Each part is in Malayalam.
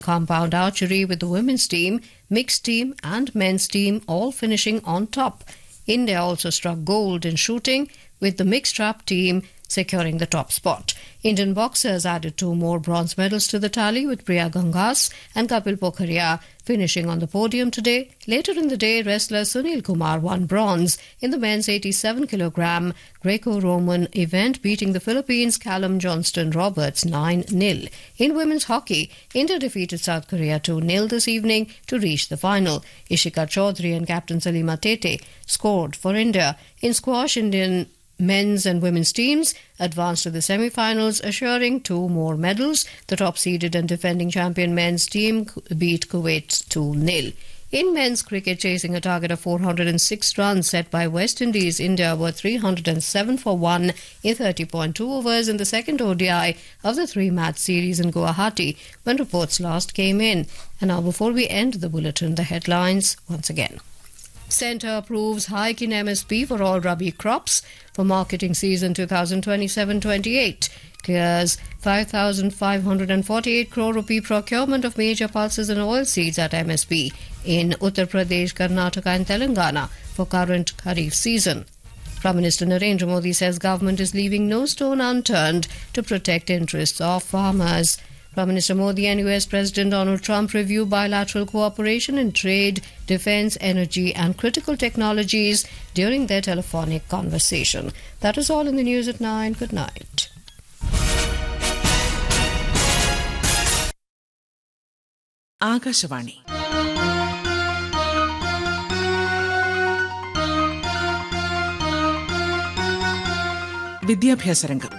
compound archery with the women's team, mixed team, and men's team all finishing on top. India also struck gold in shooting with the mixed trap team securing the top spot. Indian boxers added two more bronze medals to the tally with Priya Gangas and Kapil Pokhariya finishing on the podium today. Later in the day, wrestler Sunil Kumar won bronze in the men's 87 kilogram Greco-Roman event, beating the Philippines' Callum Johnston Roberts 9-0. In women's hockey, India defeated South Korea 2-0 this evening to reach the final. Ishika Chaudhary and captain Salima Tete scored for India. In squash, Indian men's and women's teams advanced to the semi-finals, assuring two more medals. The top-seeded and defending champion men's team beat Kuwait 2-0. In men's cricket, chasing a target of 406 runs set by West Indies, India were 307 for 1 in 30.2 overs in the second ODI of the three-match series in Guwahati when reports last came in. And now, before we end the bulletin, the headlines once again. Centre approves hike in MSP for all Rabi crops for marketing season 2027-28. Clears 5,548 crore rupee procurement of major pulses and oil seeds at MSP in Uttar Pradesh, Karnataka and Telangana for current Kharif season. Prime Minister Narendra Modi says government is leaving no stone unturned to protect interests of farmers. Prime Minister Modi and US President Donald Trump review bilateral cooperation in trade, defense, energy, and critical technologies during their telephonic conversation. That is all in the news at 9. Good night. Akashvani വിദ്യാഭ്യാസ രംഗം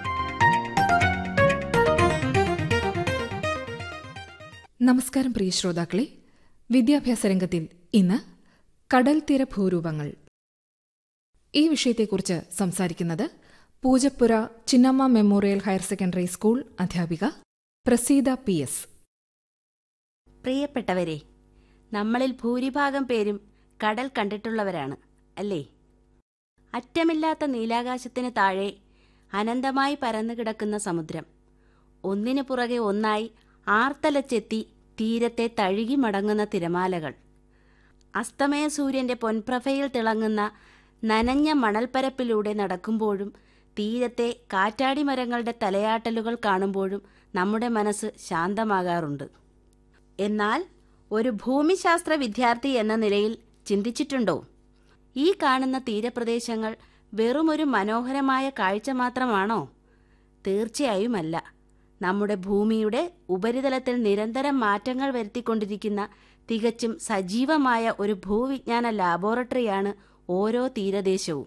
നമസ്കാരം പ്രിയ ശ്രോതാക്കളെ വിദ്യാഭ്യാസ രംഗത്തിൽ ഇന്ന് കടൽ തീര ഭൂരൂപങ്ങൾ ഈ വിഷയത്തെക്കുറിച്ച് സംസാരിക്കുന്നത് Poojappura Chinnamma memorial higher secondary school അധ്യാപിക പ്രസീത പി എസ് പ്രിയപ്പെട്ടവരെ നമ്മളിൽ ഭൂരിഭാഗം പേരും കടൽ കണ്ടിട്ടുള്ളവരാണ് അല്ലേ അറ്റമില്ലാത്ത നീലാകാശത്തിന് താഴെ അനന്തമായി പരന്നു കിടക്കുന്ന സമുദ്രം ഒന്നിനു പുറകെ ഒന്നായി ആർത്തലച്ചെത്തി തീരത്തെ തഴുകി മടങ്ങുന്ന തിരമാലകൾ അസ്തമയ സൂര്യന്റെ പൊൻപ്രഭയിൽ തിളങ്ങുന്ന നനഞ്ഞ മണൽപ്പരപ്പിലൂടെ നടക്കുമ്പോഴും തീരത്തെ കാറ്റാടി മരങ്ങളുടെ തലയാട്ടലുകൾ കാണുമ്പോഴും നമ്മുടെ മനസ്സ് ശാന്തമാകാറുണ്ട് എന്നാൽ ഒരു ഭൂമിശാസ്ത്ര വിദ്യാർത്ഥി എന്ന നിലയിൽ ചിന്തിച്ചിട്ടുണ്ടോ ഈ കാണുന്ന തീരപ്രദേശങ്ങൾ വെറുമൊരു മനോഹരമായ കാഴ്ച മാത്രമാണോ തീർച്ചയായുമല്ല നമ്മുടെ ഭൂമിയുടെ ഉപരിതലത്തിൽ നിരന്തരം മാറ്റങ്ങൾ വരുത്തിക്കൊണ്ടിരിക്കുന്ന തികച്ചും സജീവമായ ഒരു ഭൂവിജ്ഞാന ലാബോറട്ടറിയാണ് ഓരോ തീരദേശവും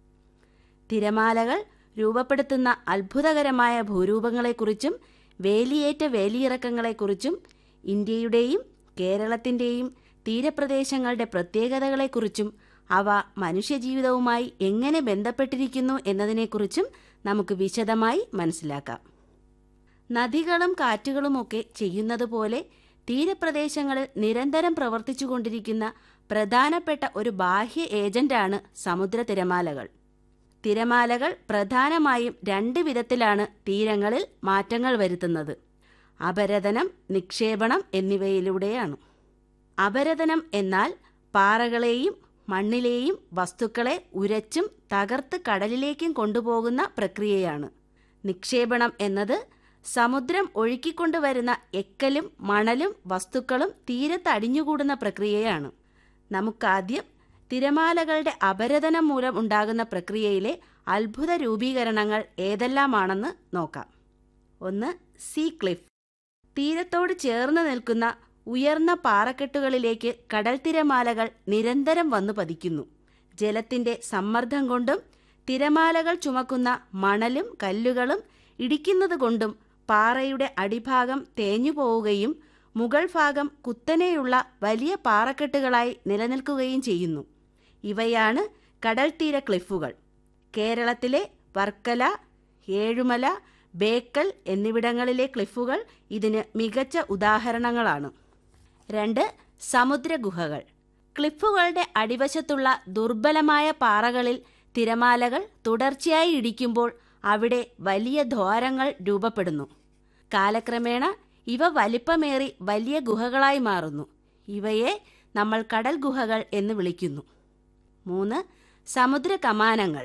തിരമാലകൾ രൂപപ്പെടുത്തുന്ന അത്ഭുതകരമായ ഭൂരൂപങ്ങളെക്കുറിച്ചും വേലിയേറ്റ വേലിയിറക്കങ്ങളെക്കുറിച്ചും ഇന്ത്യയുടെയും കേരളത്തിൻ്റെയും തീരപ്രദേശങ്ങളുടെ പ്രത്യേകതകളെക്കുറിച്ചും അവ മനുഷ്യജീവിതവുമായി എങ്ങനെ ബന്ധപ്പെട്ടിരിക്കുന്നു എന്നതിനെക്കുറിച്ചും നമുക്ക് വിശദമായി മനസ്സിലാക്കാം നദികളും കാറ്റുകളുമൊക്കെ ചെയ്യുന്നതുപോലെ തീരപ്രദേശങ്ങളിൽ നിരന്തരം പ്രവർത്തിച്ചുകൊണ്ടിരിക്കുന്ന പ്രധാനപ്പെട്ട ഒരു ബാഹ്യ ഏജന്റാണ് സമുദ്ര തിരമാലകൾ തിരമാലകൾ പ്രധാനമായും രണ്ട് വിധത്തിലാണ് തീരങ്ങളിൽ മാറ്റങ്ങൾ വരുത്തുന്നത് അപരതനം നിക്ഷേപണം എന്നിവയിലൂടെയാണ് അപരതനം എന്നാൽ പാറകളെയും മണ്ണിലെയും വസ്തുക്കളെ ഉരച്ചും തകർത്ത് കടലിലേക്കും കൊണ്ടുപോകുന്ന പ്രക്രിയയാണ് നിക്ഷേപണം എന്നത് സമുദ്രം ഒഴുക്കിക്കൊണ്ടുവരുന്ന എക്കലും മണലും വസ്തുക്കളും തീരത്ത് അടിഞ്ഞുകൂടുന്ന പ്രക്രിയയാണ് നമുക്കാദ്യം തിരമാലകളുടെ അപരതനം മൂലം ഉണ്ടാകുന്ന പ്രക്രിയയിലെ അത്ഭുത രൂപീകരണങ്ങൾ ഏതെല്ലാമാണെന്ന് നോക്കാം ഒന്ന് സീ ക്ലിഫ് തീരത്തോട് ചേർന്ന് നിൽക്കുന്ന ഉയർന്ന പാറക്കെട്ടുകളിലേക്ക് കടൽ തിരമാലകൾ നിരന്തരം വന്നു പതിക്കുന്നു ജലത്തിന്റെ സമ്മർദ്ദം കൊണ്ടും തിരമാലകൾ ചുമക്കുന്ന മണലും കല്ലുകളും ഇടിക്കുന്നത് കൊണ്ടും പാറയുടെ അടിഭാഗം തേഞ്ഞു പോവുകയും മുകൾ ഭാഗം കുത്തനെയുള്ള വലിയ പാറക്കെട്ടുകളായി നിലനിൽക്കുകയും ചെയ്യുന്നു ഇവയാണ് കടൽത്തീര ക്ലിഫുകൾ കേരളത്തിലെ വർക്കല ഏഴുമല ബേക്കൽ എന്നിവിടങ്ങളിലെ ക്ലിഫുകൾ ഇതിന് മികച്ച ഉദാഹരണങ്ങളാണ് രണ്ട് സമുദ്രഗുഹകൾ ക്ലിഫുകളുടെ അടിവശത്തുള്ള ദുർബലമായ പാറകളിൽ തിരമാലകൾ തുടർച്ചയായി ഇടിക്കുമ്പോൾ അവിടെ വലിയ ദ്വാരങ്ങൾ രൂപപ്പെടുന്നു കാലക്രമേണ ഇവ വലിപ്പമേറി വലിയ ഗുഹകളായി മാറുന്നു ഇവയെ നമ്മൾ കടൽ ഗുഹകൾ എന്ന് വിളിക്കുന്നു മൂന്ന് സമുദ്ര കമാനങ്ങൾ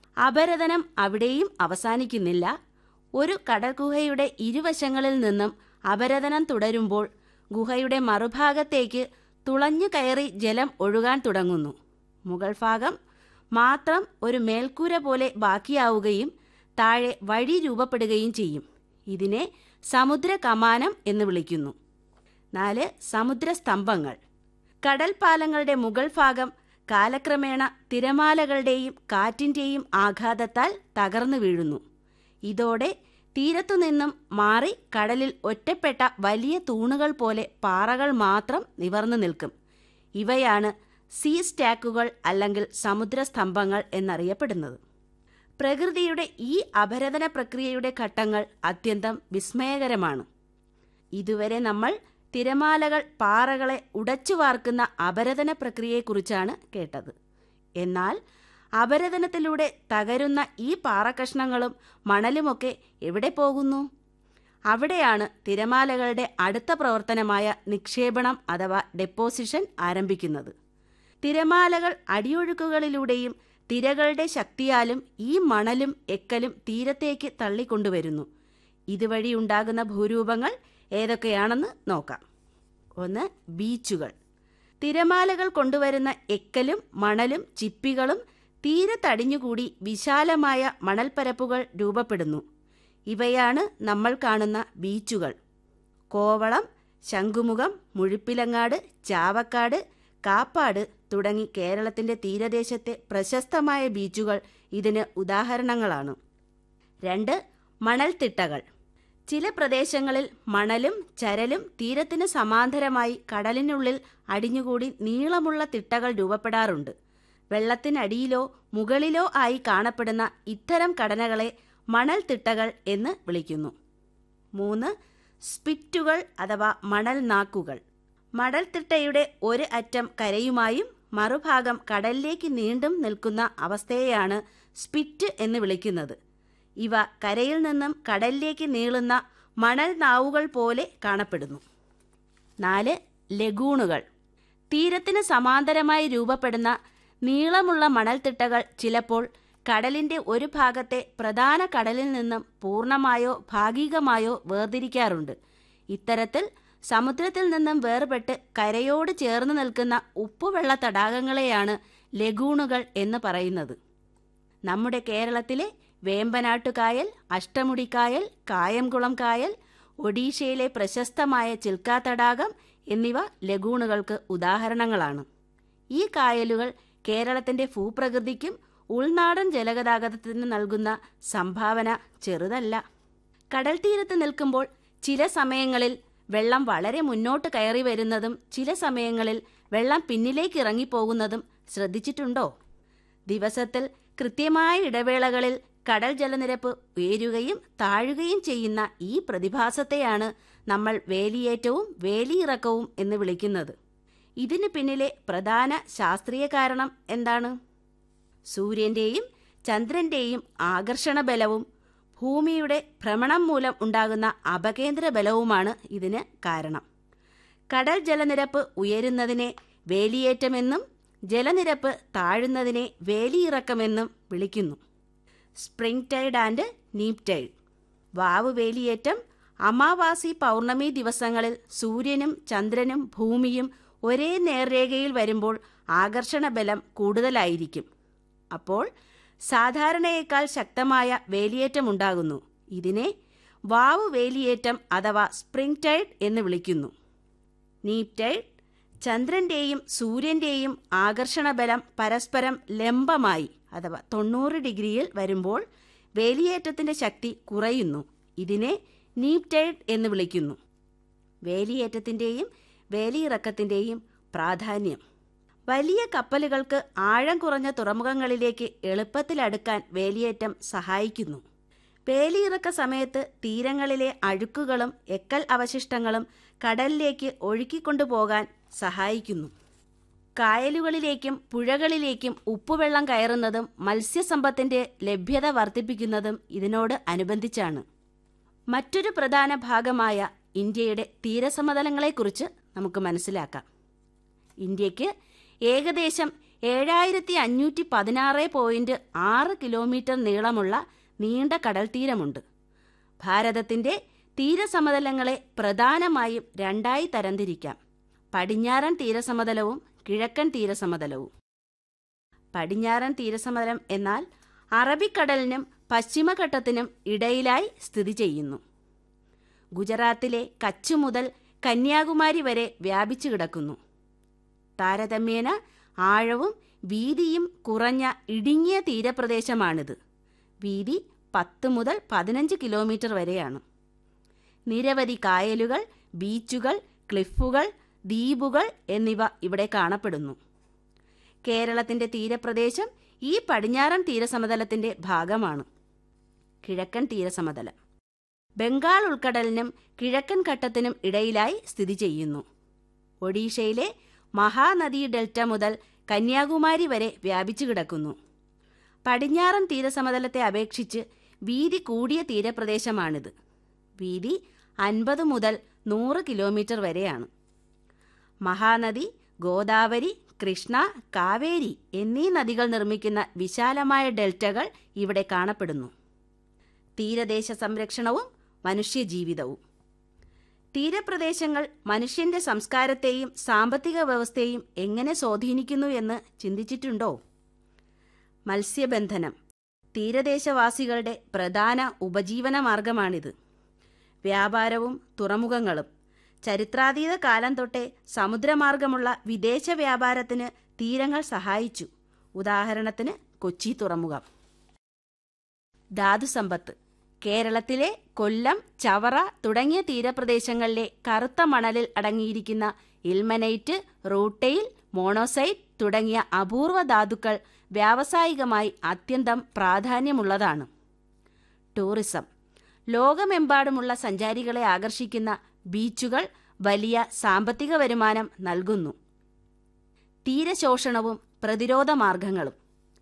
അപരതനം അവിടെയും അവസാനിക്കുന്നില്ല ഒരു കടൽ ഗുഹയുടെ ഇരുവശങ്ങളിൽ നിന്നും അപരതനം തുടരുമ്പോൾ ഗുഹയുടെ മറുഭാഗത്തേക്ക് തുളഞ്ഞു കയറി ജലം ഒഴുകാൻ തുടങ്ങുന്നു മുകൾ ഭാഗം മാത്രം ഒരു മേൽക്കൂര പോലെ ബാക്കിയാവുകയും താഴെ വഴി രൂപപ്പെടുകയും ചെയ്യും ഇതിനെ സമുദ്ര കമാനം എന്ന് വിളിക്കുന്നു നാല് സമുദ്രസ്തംഭങ്ങൾ കടൽ പാലങ്ങളുടെ മുകൾ ഭാഗം കാലക്രമേണ തിരമാലകളുടെയും കാറ്റിന്റെയും ആഘാതത്താൽ തകർന്നു വീഴുന്നു ഇതോടെ തീരത്തുനിന്നും മാറി കടലിൽ ഒറ്റപ്പെട്ട വലിയ തൂണുകൾ പോലെ പാറകൾ മാത്രം നിവർന്നു നിൽക്കും ഇവയാണ് സീ സ്റ്റാക്കുകൾ അല്ലെങ്കിൽ സമുദ്രസ്തംഭങ്ങൾ എന്നറിയപ്പെടുന്നത് പ്രകൃതിയുടെ ഈ അപരതന പ്രക്രിയയുടെ ഘട്ടങ്ങൾ അത്യന്തം വിസ്മയകരമാണ് ഇതുവരെ നമ്മൾ തിരമാലകൾ പാറകളെ ഉടച്ചു വാർക്കുന്ന അപരതന പ്രക്രിയയെക്കുറിച്ചാണ് കേട്ടത് എന്നാൽ അപരതനത്തിലൂടെ തകരുന്ന ഈ പാറക്കഷ്ണങ്ങളും മണലുമൊക്കെ എവിടെ പോകുന്നു അവിടെയാണ് തിരമാലകളുടെ അടുത്ത പ്രവർത്തനമായ നിക്ഷേപണം അഥവാ ഡെപ്പോസിഷൻ ആരംഭിക്കുന്നത് തിരമാലകൾ അടിയൊഴുക്കുകളിലൂടെയും തിരകളുടെ ശക്തിയാലും ഈ മണലും എക്കലും തീരത്തേക്ക് തള്ളിക്കൊണ്ടുവരുന്നു ഇതുവഴി ഉണ്ടാകുന്ന ഭൂരൂപങ്ങൾ ഏതൊക്കെയാണെന്ന് നോക്കാം ഒന്ന് ബീച്ചുകൾ തിരമാലകൾ കൊണ്ടുവരുന്ന എക്കലും മണലും ചിപ്പികളും തീരത്തടിഞ്ഞുകൂടി വിശാലമായ മണൽപ്പരപ്പുകൾ രൂപപ്പെടുന്നു ഇവയാണ് നമ്മൾ കാണുന്ന ബീച്ചുകൾ കോവളം ശംഖുമുഖം മുഴുപ്പിലങ്ങാട് ചാവക്കാട് കാപ്പാട് തുടങ്ങി കേരളത്തിന്റെ തീരദേശത്തെ പ്രശസ്തമായ ബീച്ചുകൾ ഇതിന് ഉദാഹരണങ്ങളാണ് രണ്ട് മണൽത്തിട്ടകൾ ചില പ്രദേശങ്ങളിൽ മണലും ചരലും തീരത്തിന് സമാന്തരമായി കടലിനുള്ളിൽ അടിഞ്ഞുകൂടി നീളമുള്ള തിട്ടകൾ രൂപപ്പെടാറുണ്ട് വെള്ളത്തിനടിയിലോ മുകളിലോ ആയി കാണപ്പെടുന്ന ഇത്തരം ഘടനകളെ മണൽത്തിട്ടകൾ എന്ന് വിളിക്കുന്നു മൂന്ന് സ്പിറ്റുകൾ അഥവാ മണൽ നാക്കുകൾ മണൽത്തിട്ടയുടെ ഒരു അറ്റം കരയുമായും മറുഭാഗം കടലിലേക്ക് നീണ്ടും നിൽക്കുന്ന അവസ്ഥയെയാണ് സ്പിറ്റ് എന്ന് വിളിക്കുന്നത് ഇവ കരയിൽ നിന്നും കടലിലേക്ക് നീളുന്ന മണൽ നാവുകൾ പോലെ കാണപ്പെടുന്നു നാല് ലഗൂണുകൾ തീരത്തിന് സമാന്തരമായി രൂപപ്പെടുന്ന നീളമുള്ള മണൽത്തിട്ടകൾ ചിലപ്പോൾ കടലിന്റെ ഒരു ഭാഗത്തെ പ്രധാന കടലിൽ നിന്നും പൂർണ്ണമായോ ഭാഗികമായോ വേർതിരിക്കാറുണ്ട് ഇത്തരത്തിൽ സമുദ്രത്തിൽ നിന്നും വേർപെട്ട് കരയോട് ചേർന്ന് നിൽക്കുന്ന ഉപ്പുവെള്ള തടാകങ്ങളെയാണ് ലഗൂണുകൾ എന്ന് പറയുന്നത് നമ്മുടെ കേരളത്തിലെ വേമ്പനാട്ടുകായൽ അഷ്ടമുടിക്കായൽ കായംകുളം കായൽ ഒഡീഷയിലെ പ്രശസ്തമായ ചിൽക്ക തടാകം എന്നിവ ലഗൂണുകൾക്ക് ഉദാഹരണങ്ങളാണ് ഈ കായലുകൾ കേരളത്തിന്റെ ഭൂപ്രകൃതിക്കും ഉൾനാടൻ ജലഗതാഗതത്തിന് നൽകുന്ന സംഭാവന ചെറുതല്ല കടൽ തീരത്ത് നിൽക്കുമ്പോൾ ചില സമയങ്ങളിൽ വെള്ളം വളരെ മുന്നോട്ട് കയറി വരുന്നതും ചില സമയങ്ങളിൽ വെള്ളം പിന്നിലേക്ക് ഇറങ്ങിപ്പോകുന്നതും ശ്രദ്ധിച്ചിട്ടുണ്ടോ ദിവസത്തിൽ കൃത്യമായ ഇടവേളകളിൽ കടൽ ജലനിരപ്പ് ഉയരുകയും താഴുകയും ചെയ്യുന്ന ഈ പ്രതിഭാസത്തെയാണ് നമ്മൾ വേലിയേറ്റവും വേലിയിറക്കവും എന്ന് വിളിക്കുന്നത് ഇതിന് പിന്നിലെ പ്രധാന ശാസ്ത്രീയ കാരണം എന്താണ് സൂര്യന്റെയും ചന്ദ്രന്റെയും ആകർഷണ ബലവും ഭൂമിയുടെ ഭ്രമണം മൂലം ഉണ്ടാകുന്ന അപകേന്ദ്ര ബലവുമാണ് ഇതിന് കാരണം കടൽ ജലനിരപ്പ് ഉയരുന്നതിനെ വേലിയേറ്റമെന്നും ജലനിരപ്പ് താഴുന്നതിനെ വേലിയിറക്കമെന്നും വിളിക്കുന്നു spring tide and neap tide വാവ് വേലിയേറ്റം അമാവാസി പൗർണമി ദിവസങ്ങളിൽ സൂര്യനും ചന്ദ്രനും ഭൂമിയും ഒരേ നേർരേഖയിൽ വരുമ്പോൾ ആകർഷണ ബലം കൂടുതലായിരിക്കും അപ്പോൾ സാധാരണയേക്കാൾ ശക്തമായ വേലിയേറ്റമുണ്ടാകുന്നു ഇതിനെ വാവ് വേലിയേറ്റം അഥവാ സ്പ്രിംഗ് ടൈഡ് എന്ന് വിളിക്കുന്നു നീപ് ടൈഡ് ചന്ദ്രന്റെയും സൂര്യന്റെയും ആകർഷണ ബലം പരസ്പരം ലംബമായി അഥവാ തൊണ്ണൂറ് ഡിഗ്രിയിൽ വരുമ്പോൾ വേലിയേറ്റത്തിന്റെ ശക്തി കുറയുന്നു ഇതിനെ നീപ് ടൈഡ് എന്ന് വിളിക്കുന്നു വേലിയേറ്റത്തിന്റെയും വേലിയിറക്കത്തിന്റെയും പ്രാധാന്യം വലിയ കപ്പലുകൾക്ക് ആഴം കുറഞ്ഞ തുറമുഖങ്ങളിലേക്ക് എളുപ്പത്തിൽ അടുക്കാൻ വേലിയേറ്റം സഹായിക്കുന്നു വേലിയിറക്ക സമയത്ത് തീരങ്ങളിലെ അഴുക്കുകളും എക്കൽ അവശിഷ്ടങ്ങളും കടലിലേക്ക് ഒഴുക്കിക്കൊണ്ടുപോകാൻ സഹായിക്കുന്നു കായലുകളിലേക്കും പുഴകളിലേക്കും ഉപ്പുവെള്ളം കയറുന്നതും മത്സ്യസമ്പത്തിന്റെ ലഭ്യത വർദ്ധിപ്പിക്കുന്നതും ഇതിനോട് അനുബന്ധിച്ചാണ് മറ്റൊരു പ്രധാന ഭാഗമായ ഇന്ത്യയുടെ തീരസമതലങ്ങളെക്കുറിച്ച് നമുക്ക് മനസ്സിലാക്കാം ഇന്ത്യക്ക് ഏകദേശം ഏഴായിരത്തി അഞ്ഞൂറ്റി പതിനാറ് പോയിന്റ് ആറ് കിലോമീറ്റർ നീളമുള്ള നീണ്ട കടൽ തീരമുണ്ട് ഭാരതത്തിന്റെ തീരസമതലങ്ങളെ പ്രധാനമായും രണ്ടായി തരംതിരിക്കാം പടിഞ്ഞാറൻ തീരസമതലവും കിഴക്കൻ തീരസമതലവും പടിഞ്ഞാറൻ തീരസമതലം എന്നാൽ അറബിക്കടലിനും പശ്ചിമഘട്ടത്തിനും ഇടയിലായി സ്ഥിതി ചെയ്യുന്നു ഗുജറാത്തിലെ കച്ച് മുതൽ കന്യാകുമാരി വരെ വ്യാപിച്ചു കിടക്കുന്നു താരതമ്യേന ആഴവും വീതിയും കുറഞ്ഞ ഇടുങ്ങിയ തീരപ്രദേശമാണിത് വീതി പത്ത് മുതൽ പതിനഞ്ച് കിലോമീറ്റർ വരെയാണ് നിരവധി കായലുകൾ ബീച്ചുകൾ ക്ലിഫുകൾ ദ്വീപുകൾ എന്നിവ ഇവിടെ കാണപ്പെടുന്നു കേരളത്തിന്റെ തീരപ്രദേശം ഈ പടിഞ്ഞാറൻ തീരസമതലത്തിന്റെ ഭാഗമാണ് കിഴക്കൻ തീരസമതലം ബംഗാൾ ഉൾക്കടലിനും കിഴക്കൻ ഘട്ടത്തിനും ഇടയിലായി സ്ഥിതി ചെയ്യുന്നു ഒഡീഷയിലെ മഹാനദി ഡെൽറ്റ മുതൽ കന്യാകുമാരി വരെ വ്യാപിച്ചു കിടക്കുന്നു പടിഞ്ഞാറൻ തീരസമതലത്തെ അപേക്ഷിച്ച് വീതി കൂടിയ തീരപ്രദേശമാണിത് വീതി അൻപത് മുതൽ നൂറ് കിലോമീറ്റർ വരെയാണ് മഹാനദി ഗോദാവരി കൃഷ്ണ കാവേരി എന്നീ നദികൾ നിർമ്മിക്കുന്ന വിശാലമായ ഡെൽറ്റകൾ ഇവിടെ കാണപ്പെടുന്നു തീരദേശ സംരക്ഷണവും മനുഷ്യജീവിതവും തീരപ്രദേശങ്ങൾ മനുഷ്യന്റെ സംസ്കാരത്തെയും സാമ്പത്തിക വ്യവസ്ഥയെയും എങ്ങനെ സ്വാധീനിക്കുന്നു എന്ന് ചിന്തിച്ചിട്ടുണ്ടോ മത്സ്യബന്ധനം തീരദേശവാസികളുടെ പ്രധാന ഉപജീവന മാർഗമാണിത് വ്യാപാരവും തുറമുഖങ്ങളും ചരിത്രാതീത കാലം തൊട്ടേ സമുദ്രമാർഗമുള്ള വിദേശ വ്യാപാരത്തിന് തീരങ്ങൾ സഹായിച്ചു ഉദാഹരണത്തിന് കൊച്ചി തുറമുഖം ധാതുസമ്പത്ത് കേരളത്തിലെ കൊല്ലം ചവറ തുടങ്ങിയ തീരപ്രദേശങ്ങളിലെ കറുത്ത മണലിൽ അടങ്ങിയിരിക്കുന്ന ഇൽമനൈറ്റ് റൂട്ടയിൽ മോണോസൈറ്റ് തുടങ്ങിയ അപൂർവ ധാതുക്കൾ വ്യാവസായികമായി അത്യന്തം പ്രാധാന്യമുള്ളതാണ് ടൂറിസം ലോകമെമ്പാടുമുള്ള സഞ്ചാരികളെ ആകർഷിക്കുന്ന ബീച്ചുകൾ വലിയ സാമ്പത്തിക വരുമാനം നൽകുന്നു തീരശോഷണവും പ്രതിരോധ മാർഗങ്ങളും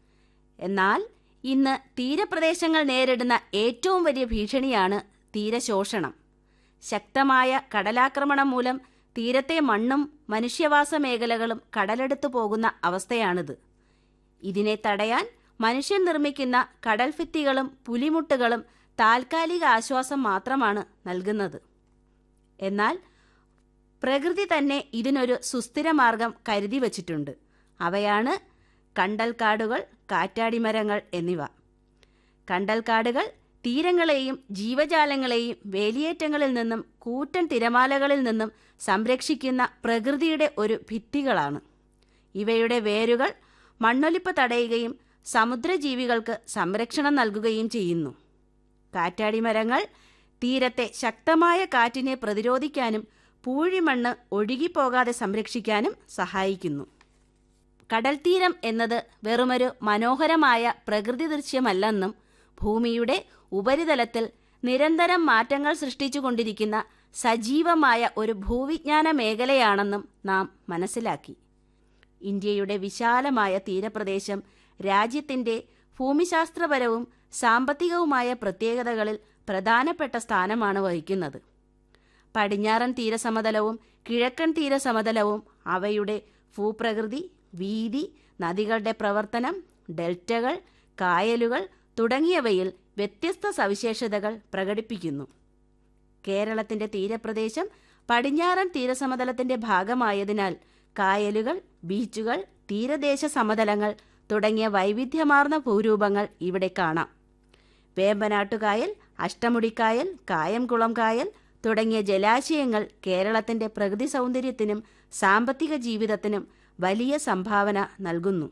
എന്നാൽ ഇന്ന് തീരപ്രദേശങ്ങൾ നേരിടുന്ന ഏറ്റവും വലിയ ഭീഷണിയാണ് തീരശോഷണം ശക്തമായ കടലാക്രമണം മൂലം തീരത്തെ മണ്ണും മനുഷ്യവാസ മേഖലകളും കടലെടുത്തു പോകുന്ന അവസ്ഥയാണിത് ഇതിനെ തടയാൻ മനുഷ്യൻ നിർമ്മിക്കുന്ന കടൽഭിത്തികളും പുലിമുട്ടുകളും താൽക്കാലിക ആശ്വാസം മാത്രമാണ് നൽകുന്നത് എന്നാൽ പ്രകൃതി തന്നെ ഇതിനൊരു സുസ്ഥിരമാർഗം കരുതി വച്ചിട്ടുണ്ട് അവയാണ് കണ്ടൽക്കാടുകൾ കാറ്റാടിമരങ്ങൾ എന്നിവ കണ്ടൽക്കാടുകൾ തീരങ്ങളെയും ജീവജാലങ്ങളെയും വേലിയേറ്റങ്ങളിൽ നിന്നും കൂറ്റൻ തിരമാലകളിൽ നിന്നും സംരക്ഷിക്കുന്ന പ്രകൃതിയുടെ ഒരു ഭിത്തികളാണ് ഇവയുടെ വേരുകൾ മണ്ണൊലിപ്പ് തടയുകയും സമുദ്രജീവികൾക്ക് സംരക്ഷണം നൽകുകയും ചെയ്യുന്നു കാറ്റാടിമരങ്ങൾ തീരത്തെ ശക്തമായ കാറ്റിനെ പ്രതിരോധിക്കാനും പൂഴിമണ്ണ് ഒഴുകിപ്പോകാതെ സംരക്ഷിക്കാനും സഹായിക്കുന്നു കടൽത്തീരം എന്നത് വെറുമൊരു മനോഹരമായ പ്രകൃതി ദൃശ്യമല്ലെന്നും ഭൂമിയുടെ ഉപരിതലത്തിൽ നിരന്തരം മാറ്റങ്ങൾ സൃഷ്ടിച്ചുകൊണ്ടിരിക്കുന്ന സജീവമായ ഒരു ഭൂവിജ്ഞാന മേഖലയാണെന്നും നാം മനസ്സിലാക്കി ഇന്ത്യയുടെ വിശാലമായ തീരപ്രദേശം രാജ്യത്തിന്റെ ഭൂമിശാസ്ത്രപരവും സാമ്പത്തികവുമായ പ്രത്യേകതകളിൽ പ്രധാനപ്പെട്ട സ്ഥാനമാണ് വഹിക്കുന്നത് പടിഞ്ഞാറൻ തീരസമതലവും കിഴക്കൻ തീരസമതലവും അവയുടെ ഭൂപ്രകൃതി വീതി നദികളുടെ പ്രവർത്തനം ഡെൽറ്റകൾ കായലുകൾ തുടങ്ങിയവയിൽ വ്യത്യസ്ത സവിശേഷതകൾ പ്രകടിപ്പിക്കുന്നു കേരളത്തിന്റെ തീരപ്രദേശം പടിഞ്ഞാറൻ തീരസമതലത്തിന്റെ ഭാഗമായതിനാൽ കായലുകൾ ബീച്ചുകൾ തീരദേശ സമതലങ്ങൾ തുടങ്ങിയ വൈവിധ്യമാർന്ന ഭൂരൂപങ്ങൾ ഇവിടെ കാണാം വേമ്പനാട്ടുകായൽ അഷ്ടമുടിക്കായൽ കായംകുളം കായൽ തുടങ്ങിയ ജലാശയങ്ങൾ കേരളത്തിന്റെ പ്രകൃതി സൗന്ദര്യത്തിനും സാമ്പത്തിക ജീവിതത്തിനും വലിയ സംഭാവന നൽകുന്നു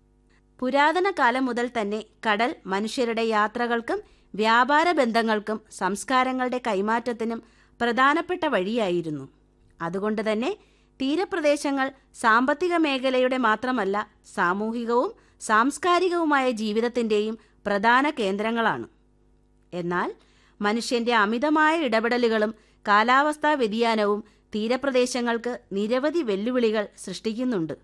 പുരാതന കാലം മുതൽ തന്നെ കടൽ മനുഷ്യരുടെ യാത്രകൾക്കും വ്യാപാര ബന്ധങ്ങൾക്കും സംസ്കാരങ്ങളുടെ കൈമാറ്റത്തിനും പ്രധാനപ്പെട്ട വഴിയായിരുന്നു അതുകൊണ്ട് തന്നെ തീരപ്രദേശങ്ങൾ സാമ്പത്തിക മേഖലയുടെ മാത്രമല്ല സാമൂഹികവും സാംസ്കാരികവുമായ ജീവിതത്തിന്റെയും പ്രധാന കേന്ദ്രങ്ങളാണ് എന്നാൽ മനുഷ്യന്റെ അമിതമായ ഇടപെടലുകളും കാലാവസ്ഥാ വ്യതിയാനവും തീരപ്രദേശങ്ങൾക്ക് നിരവധി വെല്ലുവിളികൾ സൃഷ്ടിക്കുന്നുണ്ട്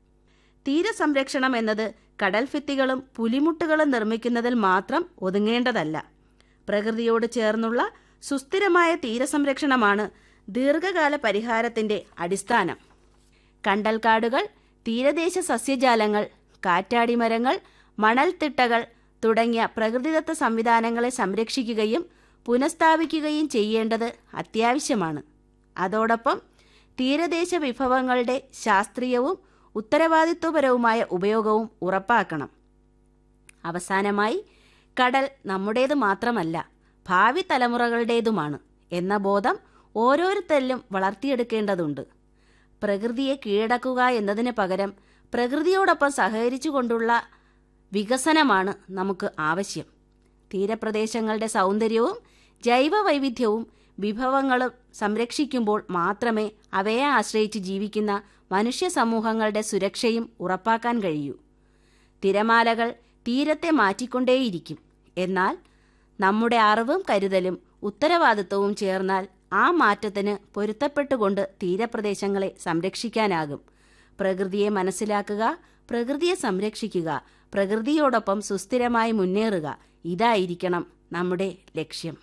തീരസംരക്ഷണം എന്നത് കടൽഭിത്തികളും പുലിമുട്ടുകളും നിർമ്മിക്കുന്നതിൽ മാത്രം ഒതുങ്ങേണ്ടതല്ല പ്രകൃതിയോട് ചേർന്നുള്ള സുസ്ഥിരമായ തീരസംരക്ഷണമാണ് ദീർഘകാല പരിഹാരത്തിന്റെ അടിസ്ഥാനം കണ്ടൽക്കാടുകൾ തീരദേശ സസ്യജാലങ്ങൾ കാറ്റാടിമരങ്ങൾ മണൽത്തിട്ടകൾ തുടങ്ങിയ പ്രകൃതിദത്ത സംവിധാനങ്ങളെ സംരക്ഷിക്കുകയും പുനഃസ്ഥാപിക്കുകയും ചെയ്യേണ്ടത് അത്യാവശ്യമാണ് അതോടൊപ്പം തീരദേശ വിഭവങ്ങളുടെ ശാസ്ത്രീയവും ഉത്തരവാദിത്വപരവുമായ ഉപയോഗവും ഉറപ്പാക്കണം അവസാനമായി കടൽ നമ്മുടേത് മാത്രമല്ല ഭാവി തലമുറകളുടേതുമാണ് എന്ന ബോധം ഓരോരുത്തരിലും വളർത്തിയെടുക്കേണ്ടതുണ്ട് പ്രകൃതിയെ കീഴടക്കുക എന്നതിന് പകരം പ്രകൃതിയോടൊപ്പം സഹകരിച്ചുകൊണ്ടുള്ള വികസനമാണ് നമുക്ക് ആവശ്യം തീരപ്രദേശങ്ങളുടെ സൗന്ദര്യവും ജൈവ വൈവിധ്യവും വിഭവങ്ങളും സംരക്ഷിക്കുമ്പോൾ മാത്രമേ അവയെ ആശ്രയിച്ച് ജീവിക്കുന്ന മനുഷ്യ സമൂഹങ്ങളുടെ സുരക്ഷയും ഉറപ്പാക്കാൻ കഴിയൂ തിരമാലകൾ തീരത്തെ മാറ്റിക്കൊണ്ടേയിരിക്കും എന്നാൽ നമ്മുടെ അറിവും കരുതലും ഉത്തരവാദിത്വവും ചേർന്നാൽ ആ മാറ്റത്തിന് പൊരുത്തപ്പെട്ടുകൊണ്ട് തീരപ്രദേശങ്ങളെ സംരക്ഷിക്കാനാകും പ്രകൃതിയെ മനസ്സിലാക്കുക പ്രകൃതിയെ സംരക്ഷിക്കുക പ്രകൃതിയോടൊപ്പം സുസ്ഥിരമായി മുന്നേറുക ഇതായിരിക്കണം നമ്മുടെ ലക്ഷ്യം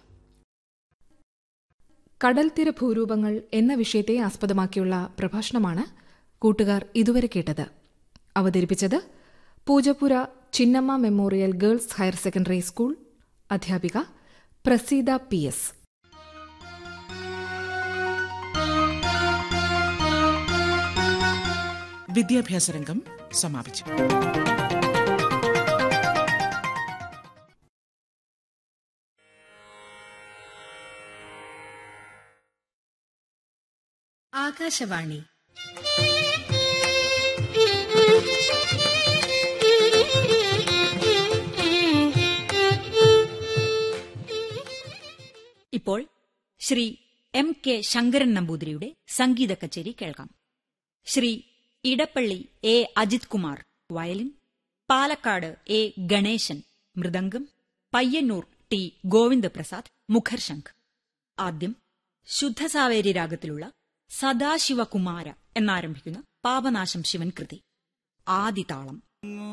കടൽത്തീര ഭൂരൂപങ്ങൾ എന്ന വിഷയത്തെ ആസ്പദമാക്കിയുള്ള പ്രഭാഷണമാണ് കൂട്ടുകാർ ഇതുവരെ കേട്ടത് അവതരിപ്പിച്ചത് Poojappura Chinnamma memorial girls higher secondary school അധ്യാപിക പ്രസീത പി എസ് വിദ്യാഭ്യാസ രംഗം സമാപിച്ചു ആകാശവാണി ഇപ്പോൾ ശ്രീ എം കെ ശങ്കരൻ നമ്പൂതിരിയുടെ സംഗീത കച്ചേരി കേൾക്കാം Sri Edappally A Ajith Kumar violin Palakkad A Ganesan മൃദംഗം പയ്യന്നൂർ ടി ഗോവിന്ദപ്രസാദ് മുഖർശംഖ് ആദ്യം ശുദ്ധസാവേരി രാഗത്തിലുള്ള സദാശിവകുമാര എന്നാരംഭിക്കുന്ന പാപനാശം ശിവൻ കൃതി ആദിതാളം